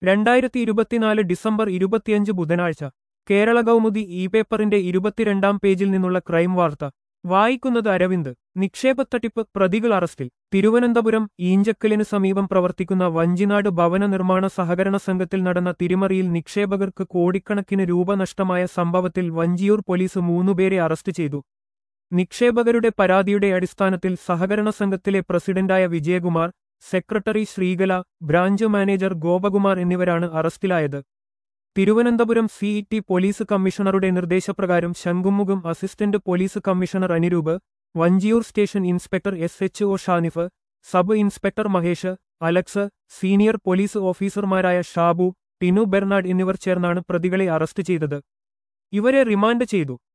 രണ്ടായിരത്തി ഇരുപത്തിനാല് ഡിസംബർ ഇരുപത്തിയഞ്ച് ബുധനാഴ്ച കേരള കൗമുദി ഇ പേപ്പറിന്റെ ഇരുപത്തിരണ്ടാം പേജിൽ നിന്നുള്ള ക്രൈം വാർത്ത വായിക്കുന്നത് അരവിന്ദ് നിക്ഷേപത്തട്ടിപ്പ് പ്രതികൾ അറസ്റ്റിൽ തിരുവനന്തപുരം ഈഞ്ചക്കലിന് സമീപം പ്രവർത്തിക്കുന്ന വഞ്ചിനാട് ഭവന നിർമ്മാണ സഹകരണ സംഘത്തിൽ നടന്ന തിരിമറിയിൽ നിക്ഷേപകർക്ക് കോടിക്കണക്കിന് രൂപ നഷ്ടമായ സംഭവത്തിൽ വഞ്ചിയൂർ പോലീസ് മൂന്നുപേരെ അറസ്റ്റ് ചെയ്തു നിക്ഷേപകരുടെ പരാതിയുടെ അടിസ്ഥാനത്തിൽ സഹകരണ സംഘത്തിലെ പ്രസിഡന്റായ Vijayakumar secretary Sreekala branch manager Gopakumar എന്നിവരാണ് അറസ്റ്റിലായത് തിരുവനന്തപുരം സിഇടി പോലീസ് കമ്മീഷണറുടെ നിർദ്ദേശപ്രകാരം Shankhumukham assistant police commissioner Anirup Vanchiyoor station inspector S H O Shanif sub inspector Mahesh Alex senior police ഓഫീസർമാരായ ഷാബു ടിനു ബെർണാഡ് എന്നിവർ ചേർന്നാണ് പ്രതികളെ അറസ്റ്റ് ചെയ്തത് ഇവരെ റിമാൻഡ് ചെയ്തു